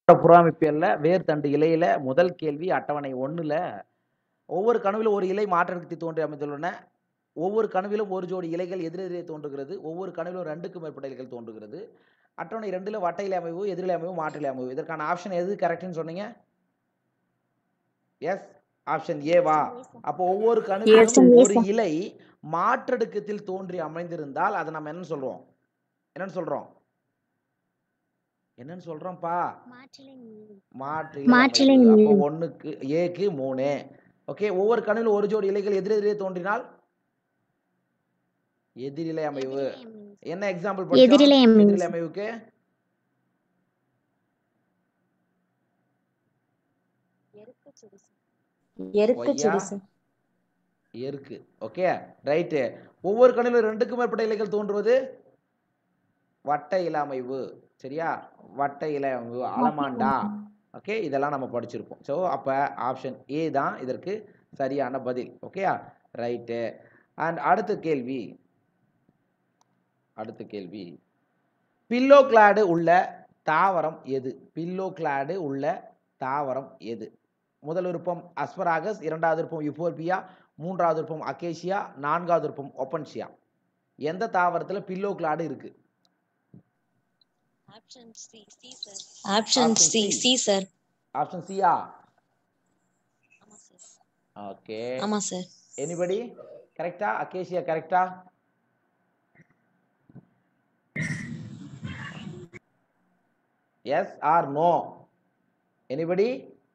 புறாமைப்பியல்ல வேர்த்தண்டு இலையில முதல் கேள்வி அட்டவணை ஒண்ணுல ஒவ்வொரு கணுவிலும் ஒரு இலை மாற்றத்தை தோன்றி அமைந்துள்ளன ஒவ்வொரு கணுவிலும் ஒரு ஜோடி இலைகள் எதிரெதிரே தோன்றுகிறது ஒவ்வொரு கணுவிலும் ரெண்டுக்கும் மேற்பட்ட இலைகள் தோன்றுகிறது அட்டவணை ரெண்டுல வட்ட இலை அமைவு எதிரிலை அமைவு மாற்று இலை அமைவு இதற்கான ஆப்ஷன் எது கரெக்ட்னு சொன்னீங்க எஸ் ஆப்ஷன் ஏவா அப்போ ஒவ்வொரு Yes, கணுவிலும் sir. Yes, ஒரு sir. இலை மாற்றடுக்கத்தில் தோன்றி அமைந்திருந்தால் அதை நம்ம என்னன்னு சொல்றோம் என்னன்னு சொல்றோம் என்னன்னு சொல்றோம்ப்பா மாற்று மாற்றிலை அமைவு. அப்போ அமைவு. ஒண்ணுக்கு ஏக்கு மூணு ஓகே ஒவ்வொரு கணிலும் ஒரு ஜோடி இலைகள் எதிரெதிரே தோன்றினால் எதிரிலை அமைவு என்ன எக்ஸாம்பிள் எதிரிலை அமைவு. எதிரிலை அமைவுக்கு எருக்கு கொய்யா. செடி சார் எருக்கு ஓகே ரைட்டு ஒவ்வொரு கணிலும் ரெண்டுக்கும் மேற்பட்ட இலைகள் தோன்றுவது வட்ட இலை அமைவு சரியா வட்ட இலை அமைவு அலமாண்டா ஓகே இதெல்லாம் நம்ம படிச்சிருப்போம் ஸோ அப்போ ஆப்ஷன் ஏ தான் இதற்கு சரியான பதில் ஓகேயா ரைட்டு அண்ட் அடுத்த கேள்வி அடுத்த கேள்வி பில்லோ கிளாடு உள்ள தாவரம் எது பில்லோ கிளாடு உள்ள தாவரம் எது முதல் விருப்பம் அஸ்பராகஸ் இரண்டாவது விருப்பம் யுபோர்பியா மூன்றாவது விருப்பம் அகேஷியா நான்காவது விருப்பம் ஒப்பன்ஷியா எந்த தாவரத்தில் பில்லோ கிளாடு இருக்கு option Option C C. C sir option சியா ஓகே ஆமா சார் எனிபடி கரெக்டா அகேஷியா கரெக்டா எஸ் ஆர் நோ எனிபடி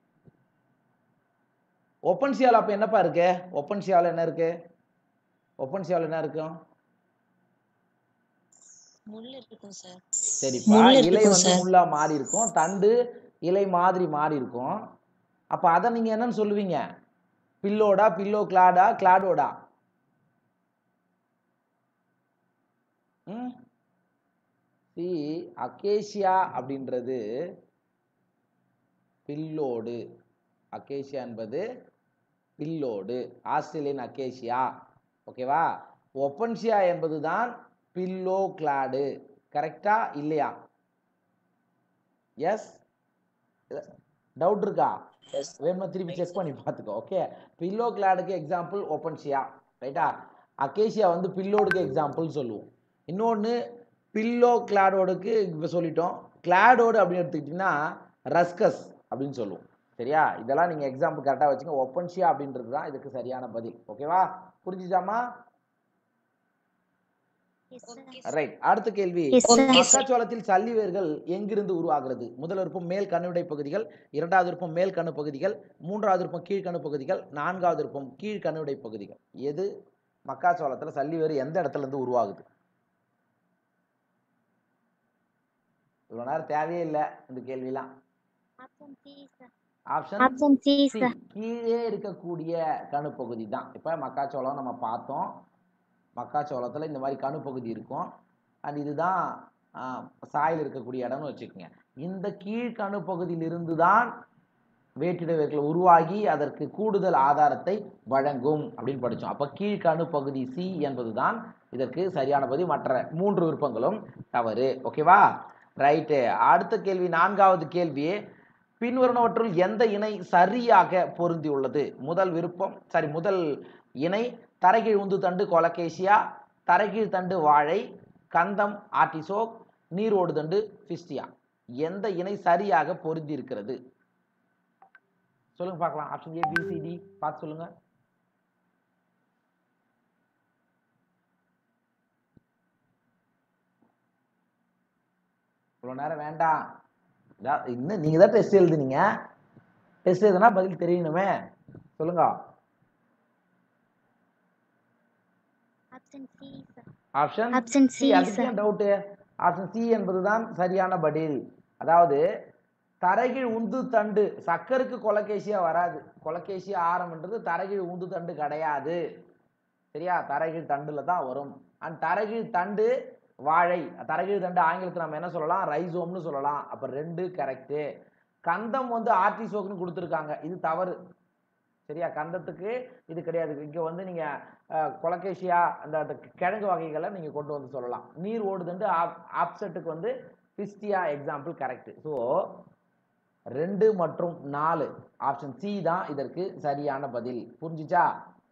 ஒப்பன்சியால அப்ப என்னப்பா இருக்கு ஒப்பன்சியால என்ன இருக்கு ஒப்பன்சியால என்ன இருக்கும் முள் இருக்கும் சார் சரிப்பா முள் இலை இருக்கும் வந்து சார். முள்ளா மாறி இருக்கும் தண்டு இலை மாதிரி மாறி இருக்கும் அப்ப அதை நீங்க என்னன்னு சொல்லுவீங்க பில்லோடா பில்லோ கிளாடா கிளாடோடா ம் சி அகேஷியா அப்படின்றது பில்லோடு அகேஷியா என்பது பில்லோடு ஆஸ்திரேலியன் அகேஷியா ஓகேவா ஒப்பன்ஷியா என்பதுதான் பில்லோ கிளாடு கரெக்டா இல்லையா எஸ் டவுட் இருக்கா வேணுமா திருப்பி செக் பண்ணி பார்த்துக்கோ ஓகே பில்லோ கிளாடுக்கு எக்ஸாம்பிள் ஒப்பன்ஷியா ரைட்டா அகேஷியா வந்து பில்லோடுக்கு எக்ஸாம்பிள் சொல்லுவோம் இன்னொன்று பில்லோ கிளாடோடுக்கு இப்போ சொல்லிட்டோம் கிளாடோடு அப்படின்னு எடுத்துக்கிட்டிங்கன்னா ரஸ்கஸ் அப்படின்னு சொல்லுவோம் சரியா இதெல்லாம் நீங்கள் எக்ஸாம்பிள் கரெக்டாக வச்சுங்க ஒப்பன்ஷியா அப்படின்றது தான் இதுக்கு சரியான பதில் ஓகேவா புரிஞ்சுச்சாமா ரைட் அடுத்த கேள்வி Yes, sir. மக்காச்சோளத்தில் சல்லி வேர்கள் எங்கிருந்து உருவாகிறது முதல் விருப்பம் மேல் கண்ணுடை பகுதிகள் இரண்டாவது விருப்பம் மேல் கண்ணு பகுதிகள் மூன்றாவது விருப்பம் கீழ்கண்ணு பகுதிகள் நான்காவது விருப்பம் கீழ் கண்ணுடை பகுதிகள் எது மக்காச்சோளத்துல சல்லி வேர் எந்த இடத்துல இருந்து உருவாகுது இவ்வளவு நேரம் தேவையே இல்லை இந்த கேள்விலாம் option option C C sir கீழே இருக்கக்கூடிய கணுப்பகுதி தான் இப்போ மக்காச்சோளம் நம்ம பார்த்தோம் மக்காச்சோளத்தில் இந்த மாதிரி கணுப்பகுதி இருக்கும் அண்ட் இதுதான் சாயில் இருக்கக்கூடிய இடம்னு வச்சுக்கோங்க இந்த கீழ் கணுப்பகுதியிலிருந்து தான் வேற்றிட வேர்கள் உருவாகி அதற்கு கூடுதல் ஆதாரத்தை வழங்கும் அப்படின்னு படித்தோம் அப்போ கீழ்கணு பகுதி சி என்பது தான் இதற்கு சரியான பதில் மற்ற மூன்று விருப்பங்களும் தவறு ஓகேவா ரைட்டு அடுத்த கேள்வி நான்காவது கேள்வி பின்வருவனவற்றுள் எந்த இணை சரியாக பொருந்தியுள்ளது முதல் விருப்பம் சாரி முதல் இணை தரைகீழ் உந்து தண்டு கொலகேசியா தரைகீழ் தண்டு வாழை கந்தம் ஆர்டிசோக் நீரோடு தண்டு பிஸ்டியா எந்த இணை சரியாக பொருந்தி இருக்கிறது சொல்லுங்க பார்க்கலாம் ஆப்ஷன் ஏ பிசிடி பார்த்து சொல்லுங்க இவ்வளோ நேரம் வேண்டாம் இதா- இன்னும் நீங்க தான் டெஸ்ட் எழுதுனீங்க டெஸ்ட் எழுதுனா பதில் தெரியணுமே சொல்லுங்க ஆப்ஷன் ஆப்ஷன் சி சி அதுக்கு சார் ஏன் டவுட்டு ஆப்ஷன் சி என்பதுதான் சரியான பதில் அதாவது தரைகீழ் உந்து தண்டு சக்கருக்கு கொலகேசியா வராது கொலகேசியா ஆரம்ன்றது தரைகீழ் உந்து தண்டு கிடையாது சரியா தரைகீழ் தண்டுல தான் வரும் அண்ட் தரைகீழ் தண்டு வாழை தரைகீழ் தண்டு ஆங்கிலத்தில் நம்ம என்ன சொல்லலாம் ரைசோம்னு சொல்லலாம் அப்போ ரெண்டு கரெக்டு கந்தம் வந்து ஆர்டிசோக்னு கொடுத்துருக்காங்க இது தவறு சரியா கந்தத்துக்கு இது கிடையாது இங்கே வந்து நீங்கள் கொலகேசியா அந்த அந்த கிழங்கு வகைகளை நீங்கள் கொண்டு வந்து சொல்லலாம் நீர் ஓடுதுண்டு ஆப் ஆப்செட்டுக்கு வந்து பிஸ்டியா எக்ஸாம்பிள் கரெக்ட் ஸோ ரெண்டு மற்றும் நாலு ஆப்ஷன் சி தான் இதற்கு சரியான பதில் புரிஞ்சுச்சா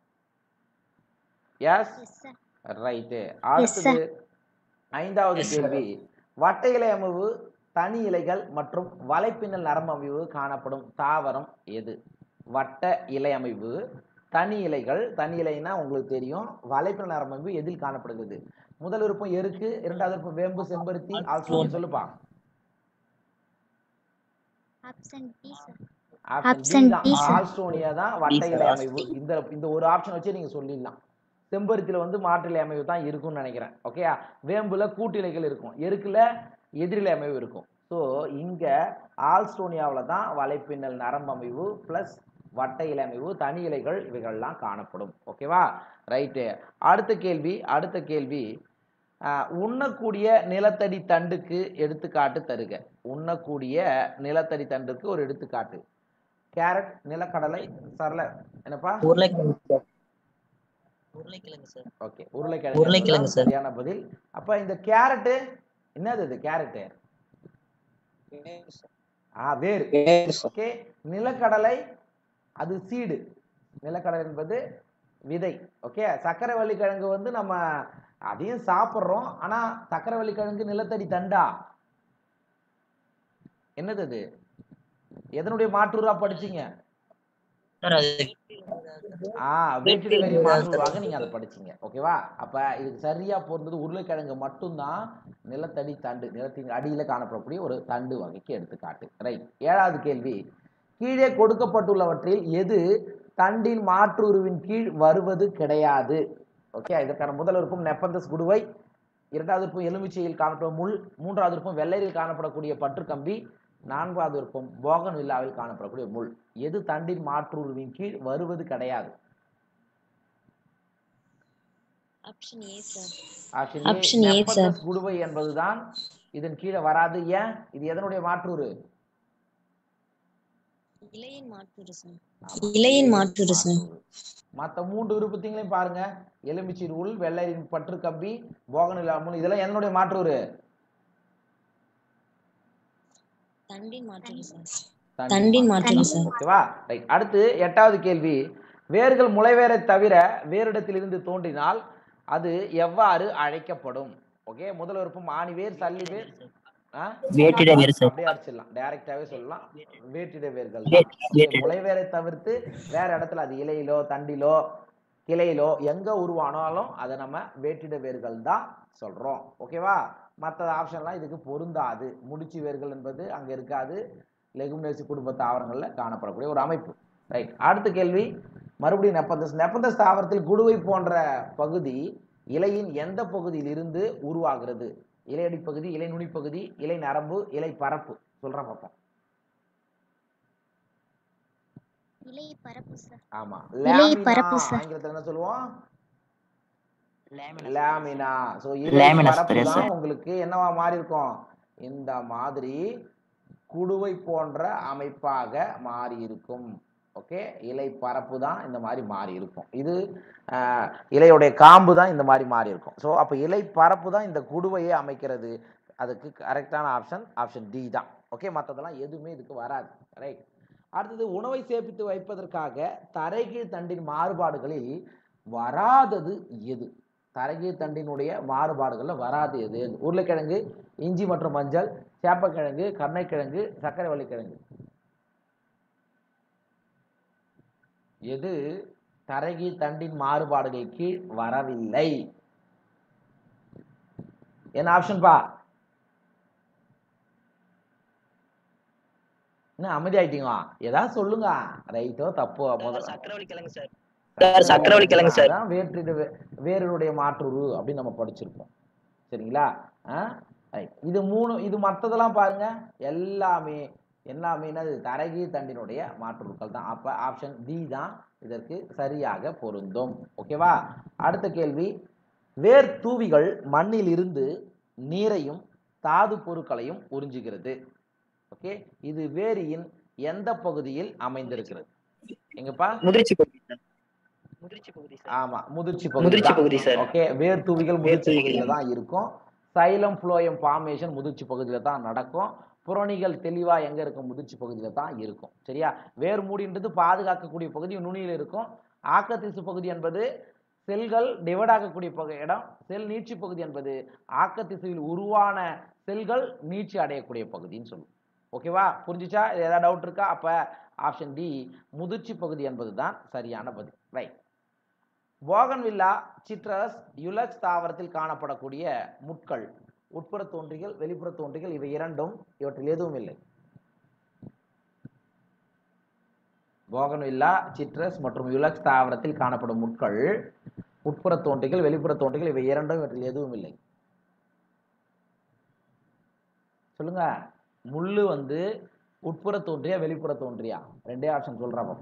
எஸ் எஸ் சார் ரைட்டு அடுத்தது ஐந்தாவது கேள்வி வட்ட இலை அமைவு தனி இலைகள் மற்றும் வலைப்பின்னல் நரம்பு அமைவு காணப்படும் தாவரம் எது வட்ட இலை அமைவு தனி இலைகள் தனி இலைனா உங்களுக்கு தெரியும் வலைப்பின்னல் நரம்பு அமைவு எதில் காணப்படுகிறது முதல் விருப்பம் எருக்கு இரண்டாவது விருப்பம் வேம்பு செம்பருத்தி ஆல்சோன் சொல்லுப்பா option D sir option Option தான் D, sir. ஆல்ஸ்டோனியா தான் வட்ட இலை அமைவு இந்த இந்த ஒரு ஆப்ஷன் வச்சு நீங்க சொல்லிடலாம் செம்பருத்தில வந்து மாற்று இலை அமைவு தான் இருக்கும்னு நினைக்கிறேன் ஓகே வேம்புல கூட்டு இலைகள் இருக்கும் எருக்குல எதிரிலை அமைவு இருக்கும் ஸோ இங்க ஆல்ஸ்டோனியாவில் தான் வலைப்பின்னல் நரம்பு அமைவு பிளஸ் வட்ட இலை அமைவு தனி இலைகள் இவைகள்லாம் காணப்படும் ஓகேவா ரைட்டு அடுத்த கேள்வி அடுத்த கேள்வி ஆஹ், உண்ணக்கூடிய நிலத்தடி தண்டுக்கு எடுத்துக்காட்டு தருக உண்ணக்கூடிய நிலத்தடி தண்டுக்கு ஒரு எடுத்துக்காட்டு கேரட் நிலக்கடலை சரல என்னப்பா உருளைக்கிழங்கு சார் உருளைக்கிழங்கு சார் ஓகே உருளைக்கிழங்கு உருளைக்கிழங்கு தான் சார். சரியான பதில் அப்ப இந்த கேரட்டு என்னது இது கேரட்டு ஆ வேறு ஓகே நிலக்கடலை அது சீடு நிலக்கடலை என்பது விதை ஓகே சக்கரவள்ளி கிழங்கு வந்து நம்ம அதையும் சாப்பிட்றோம் ஆனா சக்கரவள்ளி கிழங்கு நிலத்தடி தண்டா என்னது அது எதனுடைய மாற்றுரா படிச்சீங்க சார் அது ஆ வேற்றிடவெளி மாற்றுருவாக நீங்க அதை படிச்சீங்க ஓகேவா அப்ப இதுக்கு சரியா பொருந்தது உருளைக்கிழங்கு மட்டும்தான் நிலத்தடி தண்டு நிலத்தின் அடியில காணப்படக்கூடிய ஒரு தண்டு வகைக்கு எடுத்துக்காட்டு ரைட் ஏழாவது கேள்வி கீழே கொடுக்கப்பட்டுள்ளவற்றில் எது தண்டின் மாற்றுருவின் கீழ் வருவது கிடையாது ஓகே இதற்கான முதல் விருப்பம் நெப்பந்தஸ் குடுவை இரண்டாவது விருப்பம் எலுமிச்சையில் காணப்படும் முள் மூன்றாவது விருப்பம் வெள்ளையில் காணப்படக்கூடிய பற்றுக்கம்பி நான்காவது விருப்பம் போகன் வில்லாவில் காணப்படக்கூடிய முள் எது தண்டின் மாற்றுருவின் கீழ் வருவது கிடையாது option A sir option Option A A, sir. Nepenthes குடுவை என்பதுதான் இதன் கீழே வராது ஏன் இது எதனுடைய மாற்றுரு இலையின் மாற்றுரு சார் ஆமா, இலையின் மாற்றுரு சார் மத்த மூன்று விருப்பத்தையும் பாருங்க எலுமிச்சை உள் வெள்ளையின் பற்று கம்பி போகன் இல்லாமல் இதெல்லாம் என்னுடைய மாற்றுரு தண்டின் மாற்றுரு சார் தண்டின் தண்டின் மாற்றுரு சார் ஓகேவா ரைட் அடுத்து எட்டாவது கேள்வி வேர்கள் முளைவேரை தவிர வேறிடத்திலிருந்து தோன்றினால் அது எவ்வாறு அழைக்கப்படும் ஓகே முதல் விருப்பம் ஆணி வேர் சல்லி வேர் ஆ? வேற்றிட வேறு சார் அப்படியே அடிச்சிடலாம் டைரக்டாவே சொல்லலாம் வேற்றிட வேர்கள் வே- தான். வேற்றிட. முளைவேரை தவிர்த்து வேற இடத்துல அது இலையிலோ தண்டிலோ கிளையிலோ எங்க உருவானாலும் அதை நம்ம வேற்றிட வேர்கள் தான் சொல்றோம் ஓகேவா மற்ற ஆப்ஷன்லாம் இதுக்கு பொருந்தாது முடிச்சு வேர்கள் என்பது அங்க இருக்காது லெகுமினேசி குடும்ப தாவரங்கள்ல காணப்படக்கூடிய ஒரு அமைப்பு ரைட் அடுத்த கேள்வி மறுபடியும் நெப்பந்தஸ் நெப்பந்தஸ் தாவரத்தில் குடுவை போன்ற பகுதி இலையின் எந்த பகுதியில் இருந்து உருவாகிறது இலையடி பகுதி இலை நுனி பகுதி இலை நரம்பு இலை பரப்பு சொல்றேன் பார்ப்போம் இலை பரப்பு சார் ஆமா இலை லேமினா பரப்பு சார். ஆங்கிலத்துல என்ன சொல்லுவோம் லேமினா லேமினா சோ இலை Laminous பரப்பு தெரியும் தான் sir. உங்களுக்கு என்னவா மாறி இருக்கும் இந்த மாதிரி குடுவை போன்ற அமைப்பாக மாறி இருக்கும் ஓகே இலை பரப்பு தான் இந்த மாதிரி மாறி இருக்கும் இது ஆஹ், இலையுடைய காம்பு தான் இந்த மாதிரி மாறி இருக்கும் ஸோ அப்போ இலை பரப்பு தான் இந்த குடுவையை அமைக்கிறது அதுக்கு கரெக்டான ஆப்ஷன் ஆப்ஷன் டி தான் ஓகே மற்றதெல்லாம் எதுவுமே இதுக்கு வராது ரைட் அடுத்தது உணவை சேமித்து வைப்பதற்காக தரைகீழ் தண்டின் மாறுபாடுகளில் வராதது எது தரைகீழ் தண்டினுடைய மாறுபாடுகளில் வராது எது உருளைக்கிழங்கு இஞ்சி மற்றும் மஞ்சள் சேப்பக்கிழங்கு கருணைக்கிழங்கு சர்க்கரை வள்ளிக்கிழங்கு எது தரைகீழ் தண்டின் மாறுபாடுகள் கீழ் வரவில்லை என்ன ஆப்ஷன் பா என்ன அமைதி ஆயிட்டீங்களா ஏதாவது சொல்லுங்க ரைட்டோ தப்போ முதல்ல சக்கரவள்ளி கிழங்கு சார் சார் சக்கரவள்ளி கிழங்கு சார் அதான் வேற்றிட வே- வேருடைய மாற்றுரு அப்படின்னு நம்ம படிச்சிருப்போம் சரிங்களா ஆ? ரைட். இது மூணு இது மற்றதெல்லாம் பாருங்க எல்லாமே எல்லாமே என்னது தரகி தண்டினுடைய மாற்றுருக்கள் தான் அப்ப ஆப்ஷன் டி தான் இதற்கு சரியாக பொருந்தும் ஓகேவா அடுத்த கேள்வி வேர் தூவிகள் மண்ணில் இருந்து நீரையும் தாது பொருட்களையும் உறிஞ்சுகிறது ஓகே இது வேரியின் எந்த பகுதியில் அமைந்திருக்கிறது எங்கப்பா முதிர்ச்சி பகுதி சார் முதிர்ச்சி பகுதி சார் ஆமா முதிர்ச்சி முதிர்ச்சி பகுதி பகுதி சார் ஓகே வேர் தூவிகள் முதிர்ச்சி தூவிகள். பகுதியில தான் இருக்கும் சைலம் ஃப்ளோயம் ஃபார்மேஷன் முதிர்ச்சி பகுதியில் தான் நடக்கும் புறணிகள் தெளிவாக எங்கே இருக்கும் முதிர்ச்சி பகுதியில் தான் இருக்கும் சரியா வேர் மூடின்றது பாதுகாக்கக்கூடிய பகுதி நுனியில் இருக்கும் ஆக்கத்திசு பகுதி என்பது செல்கள் டிவைட் ஆகக்கூடிய பகு இடம் செல் நீட்சி பகுதி என்பது ஆக்கத்திசுவில் உருவான செல்கள் நீட்சி அடையக்கூடிய பகுதின்னு சொல்லுவோம் ஓகேவா புரிஞ்சுச்சா இது ஏதாவது டவுட் இருக்கா அப்போ ஆப்ஷன் டி முதிர்ச்சி பகுதி என்பது தான் சரியான பதில் ரைட் போகன்வில்லா சிட்ரஸ் யுலக்ஸ் தாவரத்தில் காணப்படக்கூடிய முட்கள் உட்புற தோன்றிகள் வெளிப்புற தோன்றிகள் இவை இரண்டும் இவற்றில் எதுவும் இல்லை போகன்வில்லா சிட்ரஸ் மற்றும் யுலக்ஸ் தாவரத்தில் காணப்படும் முட்கள் உட்புற தோன்றிகள் வெளிப்புற தோன்றிகள் இவை இரண்டும் இவற்றில் எதுவும் இல்லை சொல்லுங்க முள்ளு வந்து உட்புற தோன்றியா வெளிப்புற தோன்றியா ரெண்டே ஆப்ஷன் சொல்றேன்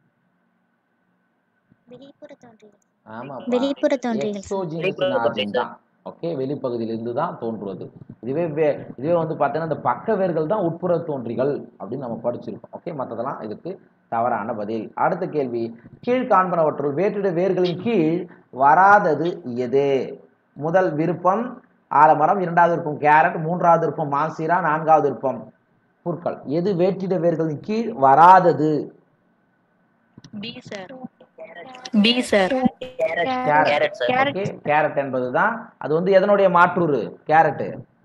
வெளிப்புற தோன்றிகள் ஆமா வெளிப்புற தோன்றிகள் எக்ஸோஜினஸ் ஆர்ஜின் தான் ஓகே வெளிப்பகுதியிலிருந்து தான் தோன்றுவது இதுவே வே- இதுவே வந்து பார்த்தீங்கன்னா இந்த பக்க வேர்கள் தான் உட்புற தோன்றிகள் அப்படின்னு நம்ம படிச்சிருக்கோம் ஓகே மற்றதெல்லாம் இதுக்கு தவறான பதில் அடுத்த கேள்வி கீழ் காண்பனவற்றுள் வேற்றிட வேர்களின் கீழ் வராதது எது முதல் விருப்பம் ஆலமரம் இரண்டாவது விருப்பம் கேரட் மூன்றாவது விருப்பம் மாசிரா நான்காவது விருப்பம் புற்கள் எது வேற்றிட வேர்களின் கீழ் வராதது B sir B sir carrot carrot sir okay carrot என்பதுதான் அது வந்து எதனுடைய மாற்றுரு கேரட்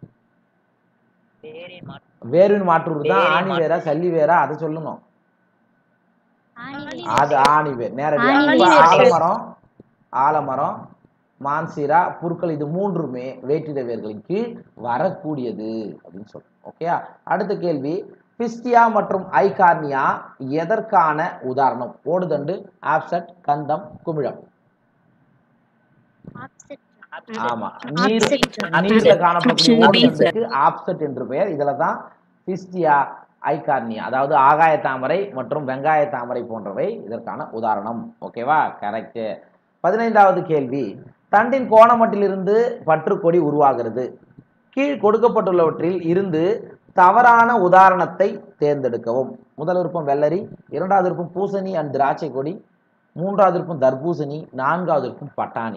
வேரின் மாற்று வேரின் மாற்றுரு தான் வேரின் ஆணி வேரா சல்லி வேரா அதை சொல்லணும் ஆணி அது ஆணி வேர் நேரடியா ஆணி இப்ப வேர். ஆலமரம் ஆலமரம் மான்சீரா புற்கள் இது மூன்றுமே வேற்றிட வேர்களின் கீழ் வரக்கூடியது அப்படின்னு சொல்றோம் ஓகேயா அடுத்த கேள்வி பிஸ்டியா மற்றும் ஐகார்னியா எதற்கான உதாரணம் ஓடுதண்டு ஆப்செட் கந்தம் குமிழம் ஆப்செட் ஆமா நீர் Offset. நீர்ல காணப்படக்கூடிய Option B, ஓடுதண்டுக்கு ஆப்செட் என்று பெயர் இதுல தான் பிஸ்டியா ஐகார்னியா அதாவது ஆகாய தாமரை மற்றும் வெங்காய தாமரை போன்றவை இதற்கான உதாரணம் ஓகேவா கரெக்ட் பதினைந்தாவது கேள்வி தண்டின் கோணமட்டிலிருந்து பற்றுக்கொடி உருவாகிறது கீழ் கொடுக்கப்பட்டுள்ளவற்றில் இருந்து தவறான உதாரணத்தை தேர்ந்தெடுக்கவும் முதல் விருப்பம் வெள்ளரி இரண்டாவது விருப்பம் பூசணி அண்ட் திராட்சை கொடி மூன்றாவது விருப்பம் தர்பூசணி நான்காவது விருப்பம் பட்டாணி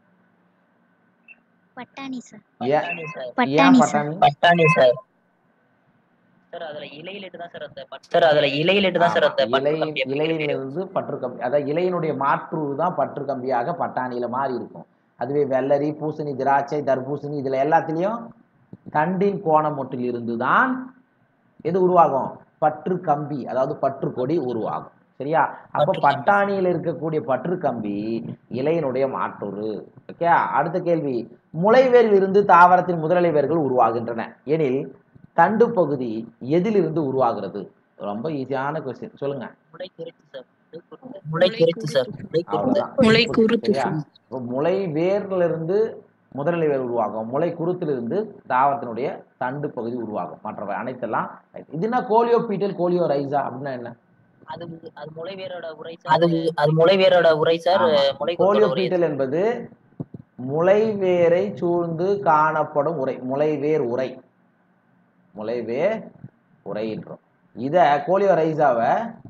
பட்டாணி சார் ஏன் பட்டாணி சார் ஏன் பட்டாணி சார் பட்டாணி பட்டாணி சார் சார் அதுல இலையிலிட்டு தான் சார் அந்த பட்டு- சார் அதுல இலையிலிட்டு தான் சார் அந்த ஆமா, இலை பட்டு கம்பி அப்படிங்கிற பேரு. இலையிலிருந்து பற்று கம்பி அதாவது இலையினுடைய மாற்று தான் பற்று கம்பியாக பட்டாணியில மாறி இருக்கும் அதுவே வெள்ளரி பூசணி திராட்சை தர்பூசணி இதுல எல்லாத்துலயும் தண்டின் கோணமொட்டில் இருந்து தான் எது உருவாகும் பற்று கம்பி அதாவது பற்று கொடி உருவாகும் சரியா அப்ப பற்று கம்பி. பட்டாணியில் இருக்கக்கூடிய பற்று கம்பி இலையினுடைய மாற்றுரு ஓகே அடுத்த கேள்வி முளைவேரில் இருந்து தாவரத்தின் முதலிலை வேர்கள் உருவாகின்றன எனில் தண்டு பகுதி எதிலிருந்து உருவாகிறது ரொம்ப ஈஸியான கொஸ்டின் சொல்லுங்க முளை குருத்து சார் முளை குருத்து சார் முளை குருத்து அவ்வளவுதான் முளை குருத்து சரியா இப்போ முளை வேர்ல இருந்து முதலிலை வேர் உருவாகும் முளை குருத்திலிருந்து தாவரத்தினுடைய தண்டு பகுதி உருவாகும் மற்றவை அனைத்தெல்லாம் right. இது என்ன கோலியோ பீட்டல் கோலியோ ரைசா அப்படின்னா என்ன அது அது முளை வேரோட உரை சார் அது அது முளை வேரோட உரை சார் ஆமா. முளை கோலியோ குருத்தோட உரை பீட்டல் என்பது முளைவேரை சூழ்ந்து காணப்படும் உரை முளைவேர் உரை முளைவேர் உரை என்றோம் இத கோலியோ ரைசாவை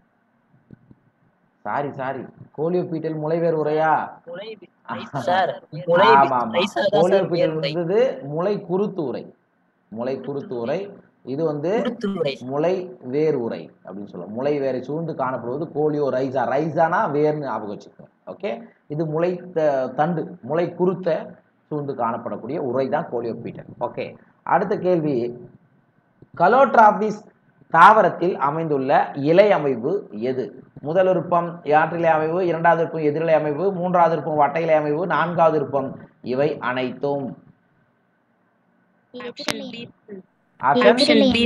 சாரி சாரி கோலியோ பீட்டல் முளைவேர் உரையா முளை சார் முளை ஆமா ஆமா ரைசா தான் கோலியோ சார் பீட்டல் வேர் உரை. இருந்தது முளை குருத்து உரை முளை குருத்து உரை இது வந்து குருத்து உரை முளை வேர் உரை அப்படின்னு சொல்லுவோம் முளை வேரை சூழ்ந்து காணப்படுவது கோலியோ ரைசா ரைசானா வேர்னு ஞாபகம் வச்சுக்கோங்க ஓகே இது முளை த- தண்டு முளை குருத்த சூழ்ந்து காணப்படக்கூடிய உரை தான் கோலியோ பீட்டல் ஓகே அடுத்த கேள்வி கலோட்ராபிஸ் தாவரத்தில் அமைந்துள்ள இலை அமைவு எது முதல் விருப்பம் யாற்றிலை அமைவு இரண்டாவது விருப்பம் எதிரிலை அமைவு மூன்றாவது விருப்பம் வட்ட இலை அமைவு நான்காவது விருப்பம் இவை அனைத்தும் எதிரிலை ஆப்ஷன் எதிரிலை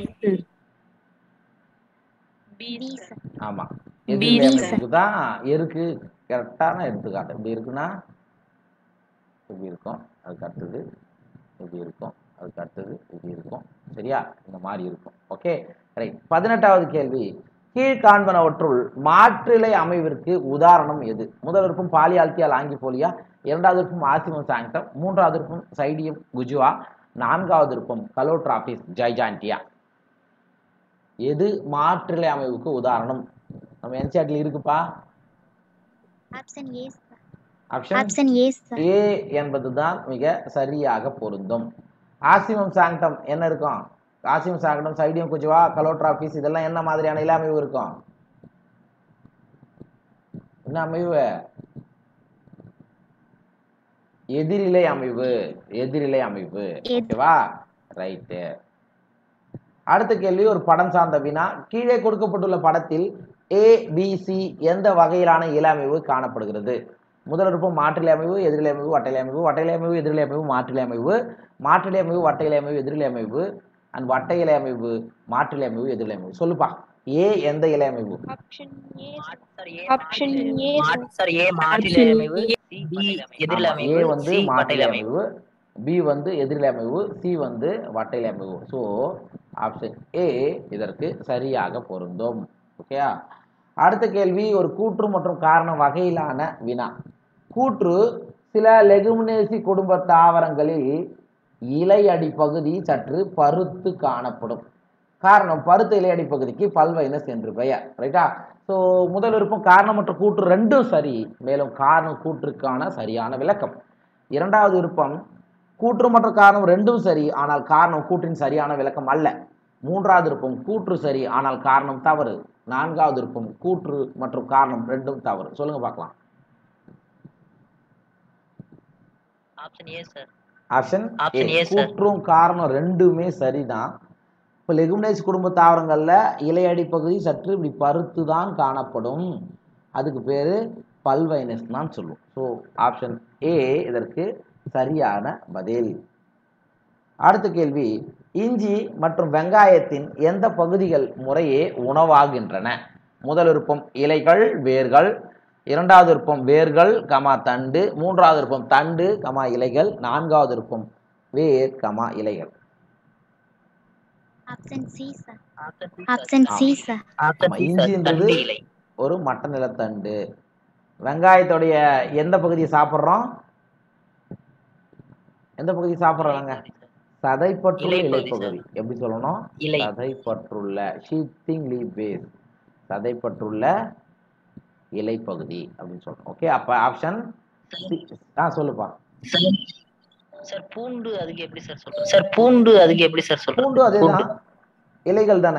பி சார் ஆமா B எதிரிலை sir. அமைப்புக்கு தான் இருக்கு கரெக்டான எடுத்துக்காட்டு இப்படி இருக்குன்னா இப்படி இருக்கும் அதுக்கு அடுத்தது இப்படி இருக்கும் அதுக்கு அடுத்தது இப்படி இருக்கும் சரியா இந்த மாதிரி இருக்கும் ஓகே ரைட் பதினெட்டாவது கேள்வி கீழ்காண்பனவற்றுள் மாற்றிலை அமைவிற்கு உதாரணம் எது முதல் விருப்பம் பாலியால்கியா லாங்கிபோலியா இரண்டாவது விருப்பம் ஆசிமம் சாங்டம் மூன்றாவது விருப்பம் சைடியம் குஜுவா நான்காவது விருப்பம் கலோட்ராபிஸ் ஜைஜான்டியா எது மாற்றிலை அமைவுக்கு உதாரணம் நம்ம என்சிஆர்டில் இருக்குப்பா option A sir option option A sir A என்பதுதான் மிக சரியாக பொருந்தும் ஆசிமம் சாங்டம் என்ன இருக்கும் ஆசிமம் சாங்டம் சைடியம் குஜுவா கலோட்ராபிஸ் இதெல்லாம் என்ன மாதிரியான இலை அமைவு இருக்கும் என்ன அமைவு எதிரிலை அமைவு எதிரிலை அமைவு எது- ஓகேவா ரைட்டு அடுத்த கேள்வி ஒரு படம் சார்ந்த வினா கீழே கொடுக்கப்பட்டுள்ள படத்தில் ஏ பி சி எந்த வகையிலான இலை அமைவு காணப்படுகிறது முதல் விருப்பம் மாற்றிலை அமைவு எதிரிலை அமைவு வட்டையிலை அமைவு வட்டையிலை அமைவு எதிரிலை அமைவு மாற்றிலை அமைவு மாற்றிலை அமைவு வட்டையிலை அமைவு எதிரிலை அமைவு அண்ட் வட்டை இலை அமைவு மாற்றிலை அமைவு எதிரிலை அமைவு சொல்லுப்பா ஏ எந்த இலை அமைவு option A sir A Option மாற்றிலை A, அமைவு. சார் ஏ மாற்றிலை அமைவு சி எதிரிலை ஆமா, அமைவு A வந்து சி மாற்றிலை பட்டையிலை அமைவு அமைவு பி வந்து எதிரிலை அமைவு சி வந்து வட்டையிலை அமைவு ஸோ ஆப்ஷன் ஏ இதற்கு சரியாக பொருந்தும் ஓகேயா அடுத்த கேள்வி ஒரு கூற்று மற்றும் காரண வகையிலான வினா கூற்று சில லெகுமினேசி குடும்ப தாவரங்களில் இலை அடிப்பகுதி சற்று பருத்து காணப்படும் காரணம் பருத்த இலை அடிப்பகுதிக்கு பல்வைனஸ் என்று பெயர் ரைட்டா ஸோ முதல் விருப்பம் காரணம் மற்றும் கூற்று ரெண்டும் சரி மேலும் காரணம் கூற்றுக்கான சரியான விளக்கம் இரண்டாவது விருப்பம் கூற்று மற்றும் காரணம் ரெண்டும் சரி ஆனால் காரணம் கூற்றின் சரியான விளக்கம் அல்ல மூன்றாவது விருப்பம் கூற்று சரி ஆனால் காரணம் தவறு நான்காவது விருப்பம் கூற்று மற்றும் காரணம் ரெண்டும் தவறு சொல்லுங்க பார்க்கலாம் option A sir option Option A A, sir. கூற்றும் காரணம் ரெண்டுமே சரிதான் இப்போ லெகுமினேஸ் குடும்ப தாவரங்கள்ல இலையடி பகுதி சற்று இப்படி பருத்து தான் காணப்படும் அதுக்கு பேர் பல்வைனஸ் தான் சொல்லுவோம் ஸோ ஆப்ஷன் ஏ இதற்கு சரியான பதில் அடுத்த கேள்வி இஞ்சி மற்றும் வெங்காயத்தின் எந்த பகுதிகள் முறையே உணவாகின்றன முதல் விருப்பம் இலைகள் வேர்கள் இரண்டாவது விருப்பம் வேர்கள் கமா தண்டு மூன்றாவது விருப்பம் தண்டு கமா இலைகள் நான்காவது விருப்பம் வேர் கமா இலைகள் option C sir option C option C sir option ஆமா, சி இஞ்சின்றது தண்டு இலை ஒரு மட்ட நிலத்தண்டு வெங்காயத்துடைய எந்த பகுதியை சாப்பிட்றோம் எந்த பகுதி சாப்பிட்றோங்க சதைப்பற்றுள்ள இலைப்பகுதி, இலைப்பகுதி எப்படி சொல்லணும் இலை சதைப்பற்றுள்ள ஷீத்திங் லீப் பேஸ் சதைப்பற்றுள்ள இலைப்பகுதி அப்படின்னு சொல்றோம் ஓகே அப்ப ஆப்ஷன் ஆ சொல்லுப்பா சார் சார் பூண்டு அதுக்கு எப்படி சார் சொல்றீங்க சார் பூண்டு அதுக்கு எப்படி சார் சொல்றீங்க பூண்டு அதேதான் இலைகள் தானே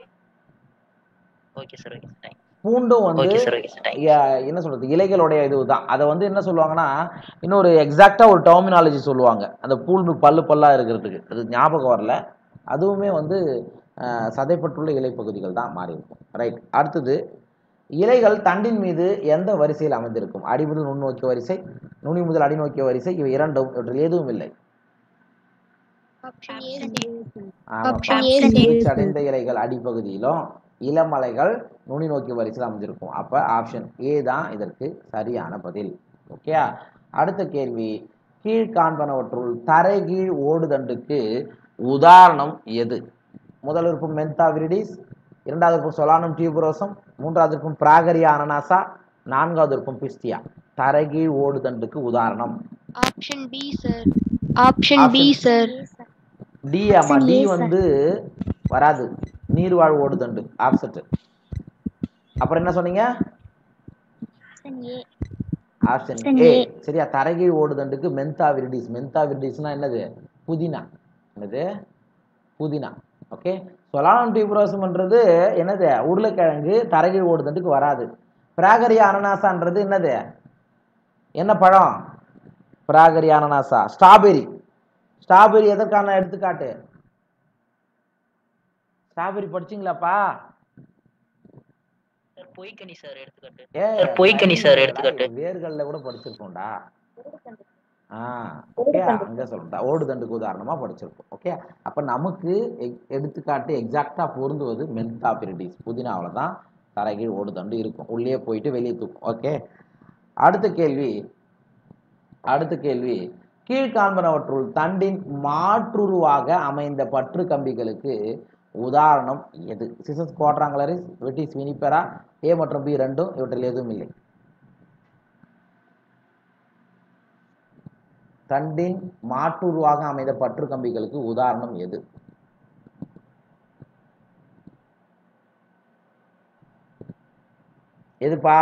ஓகே சார் ஓகே சார் பூண்டும் வந்து okay sir okay sir thank you யா- என்ன சொல்றது இலைகளுடைய இதுதான் அதை வந்து என்ன சொல்லுவாங்கன்னா இன்னொரு எக்ஸாக்டா ஒரு டெர்மினாலஜி சொல்லுவாங்க அந்த பூண்டு பல்லு பல்லா இருக்கிறதுக்கு அது ஞாபகம் வரல அதுவுமே வந்து அஹ், சதைப்பட்டுள்ள இலைப்பகுதிகள் தான் மாறி இருக்கும் ரைட் அடுத்தது இலைகள் தண்டின் மீது எந்த வரிசையில் அமைந்திருக்கும் அடி முதல் நுண்ணோக்கிய வரிசை நுனி முதல் அடிநோக்கிய வரிசை இவை இரண்டும் இவற்றில் எதுவும் இல்லை ஆப்ஷன் ஏ ஆமாப்பா. Option A. வீழ்ச்சி அடைந்த இலைகள் அடிப்பகுதியிலும் இளமலைகள் நுனி நோக்கி வரிசையில் அமைஞ்சிருக்கும் அப்ப ஆப்ஷன் ஏ தான் இதற்கு சரியான பதில் ஓகே அடுத்த கேள்வி கீழ்காண்பனவற்றுள் தரைகீழ் ஓடுதண்டுக்கு உதாரணம் எது முதல் விருப்பம் மென்தா விரிடிஸ் இரண்டாவது விருப்பம் சொலானம் டியூபரோசம் மூன்றாவது விருப்பம் பிராகரியா அனனாசா நான்காவது விருப்பம் பிஸ்டியா தரைகீழ் ஓடுதண்டுக்கு உதாரணம் option B sir option B Option- sir D ஆமா Option டி A, sir. வந்து வராது நீர்வாழ் ஓடுதண்டு ஆப்செட் அப்புறம் என்ன சொன்னீங்க option A option Option A A. சரியா தரகீழ் ஓடுதண்டுக்கு மென்தா விரிடிஸ் மென்தா விரிடிஸ்னா என்னது புதினா என்னது புதினா ஓகே சொலானம் டியூபரோசம்ன்றது என்னது உருளைக்கிழங்கு தரகீழ் ஓடுதண்டுக்கு வராது பிராகரியா அனனாசான்றது என்னது என்ன பழம் பிராகரியா அனனாசா ஸ்ட்ராபெரி ஸ்ட்ராபெரி எதற்கான எடுத்துக்காட்டு ஸ்ட்ராபெரி படிச்சீங்களாப்பா சார் பொய்க்கனி சார் எடுத்துக்காட்டு ஏ Sir, பொய்க்கனி sir, எடுத்துக்காட்டு. வேர்கள்ல கூட படிச்சிருக்கோம்டா ஆ ஓகே அங்க சொல்றேன் ஓடுதண்டுக்கு உதாரணமா படிச்சிருக்கோம் ஓகே அப்ப நமக்கு எ- எடுத்துக்காட்டு எக்ஸாக்டா பொருந்துவது மென்தா பிரிடிஸ் புதினாவில் தான் தரைகீழ் ஓடுதண்டு இருக்கும் உள்ளே போயிட்டு வெளியே தூக்கும் ஓகே அடுத்த கேள்வி அடுத்த கேள்வி கீழ்காண்பனவற்றுள் தண்டின் மாற்றுருவாக அமைந்த பற்று கம்பிகளுக்கு உதாரணம் எது சிசஸ் குவாட்ராங்குலரிஸ் வெட்டிஸ் வினிபெரா ஏ மற்றும் பி ரெண்டும் இவற்றில் எதுவும் இல்லை தண்டின் மாற்றுருவாக அமைந்த பற்று கம்பிகளுக்கு உதாரணம் எது எதுப்பா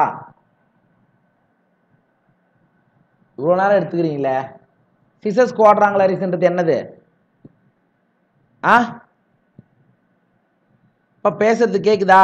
இவ்வளோ நேரம் எடுத்துக்கிறீங்களே சிசஸ் குவாட்ராங்குலரிஸ்ன்றது என்னது ஆ இப்ப பேசுறது கேக்குதா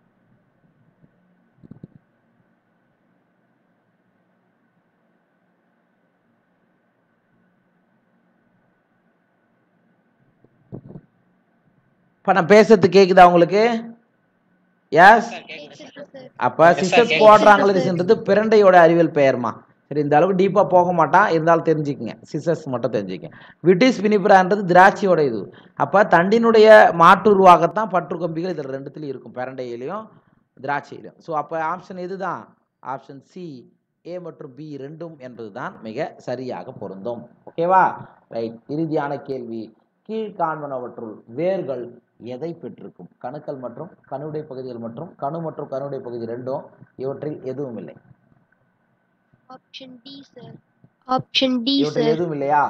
இப்ப நான் பேசுறது கேக்குதா உங்களுக்கு எஸ் கேக்குது சார் அப்ப சிஸ்டர்ஸ் குவாட்ராங்குலரிஸ்ன்றது பிரண்டையோட அறிவியல் பெயர்மா சரி இந்த அளவுக்கு டீப்பா போக மாட்டான் இருந்தாலும் தெரிஞ்சுக்கங்க சிஸ்டர்ஸ் மட்டும் தெரிஞ்சுக்கங்க விட்டிஸ் வினிபுரான்றது திராட்சையோட இது அப்ப தண்டினுடைய மாற்றுருவாகத்தான் பற்று கம்பிகள் இதில் ரெண்டுத்துலையும் இருக்கும் பிரண்டையிலையும் திராட்சையிலும் ஸோ அப்போ ஆப்ஷன் இதுதான் ஆப்ஷன் சி ஏ மற்றும் பி ரெண்டும் என்பதுதான் மிக சரியாக பொருந்தும் ஓகேவா ரைட் இறுதியான கேள்வி கீழ்காண்பனவற்றுள் வேர்கள் எதை பெற்றிருக்கும் கணுக்கள் மற்றும் கணுடைய பகுதிகள் மற்றும் கணு மற்றும் கணுடைய பகுதி ரெண்டும் இவற்றில் எதுவும் இல்லை option D sir option D இவற்றில் சார் எதுவும் இல்லையா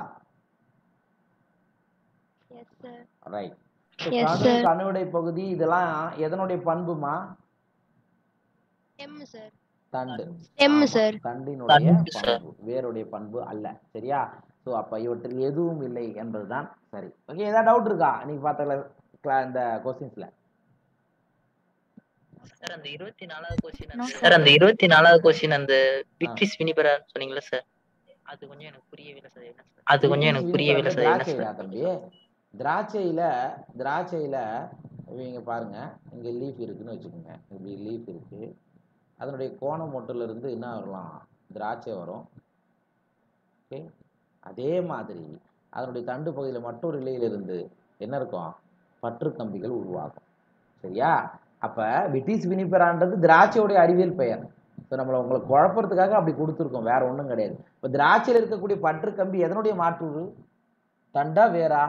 எஸ் சார் ரைட் Yes, கணு sir. கணுடைய பகுதி இதெல்லாம் எதனுடைய பண்புமா எம் சார் தண்டு எம் ஆமா, சார் தண்டினுடைய தண்டு, sir. பண்பு வேருடைய பண்பு அல்ல சரியா ஸோ அப்ப இவற்றில் எதுவும் இல்லை என்பதுதான் சரி ஓகே ஏதாவது டவுட் இருக்கா நீங்க பார்த்த இந்த கொஸ்டின்ஸ்ல சார் அந்த இருபத்தி நாலாவது கொஸ்டின் No, சார் அந்த இருபத்தி நாலாவது கொஸ்டின் அந்த விட்ரிஸ் வினிபரா சொன்னீங்களா சார் அது கொஞ்சம் எனக்கு புரியவில்லை சார் என்ன சார் அது கொஞ்சம் எனக்கு புரியவில்லை சார் என்ன திராட்சையா சார் தம்பி திராட்சையில திராட்சையில இவங்க பாருங்க இங்க லீஃப் இருக்குன்னு வச்சுக்கோங்க இப்படி லீஃப் இருக்கு அதனுடைய கோணம் மொட்டுல இருந்து என்ன வரலாம் திராட்சை வரும் ஓகே அதே மாதிரி அதனுடைய தண்டு பகுதியில் மற்றொரு இலையிலிருந்து என்ன இருக்கும் பற்று கம்பிகள் உருவாகும் சரியா அப்ப விட்டிஸ் வினிபெரான்றது திராட்சையுடைய அறிவியல் பெயர் ஸோ நம்மளை உங்களை குழப்பறதுக்காக அப்படி கொடுத்துருக்கோம் வேற ஒண்ணும் கிடையாது இப்போ திராட்சையில் இருக்கக்கூடிய பற்று கம்பி எதனுடைய மாற்று தண்டா வேறா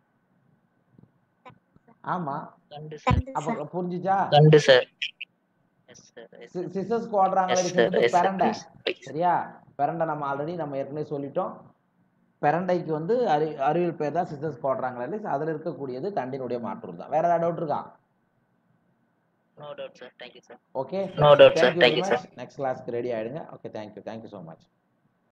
ஆமா கண்டு சார் தண்டு அப்ப சார் புரிஞ்சுச்சா கண்டு sir yes sir yes Cissus yes sir குவாட்ராங்குலரிஸ்ன்றது எஸ் சார் பெரண்டை ப்ளீஸ் ப்ளீஸ் சரியா பெரண்டை நம்ம ஆல்ரெடி நம்ம ஏற்கனவே சொல்லிட்டோம் பெரண்டைக்கு வந்து அறி அறிவியல் பேர் தான் சிசஸ் குவாட்ராங்குலரிஸ் அதில் இருக்கக்கூடியது தண்டினுடைய மாற்று தான் வேற ஏதாவது டவுட் இருக்கா no doubt sir thank you sir okay No doubt, sir. Thank you very Thank you, sir. Much next கிளாஸ்க்கு ரெடி ஆயிடுங்க okay thank you thank you so much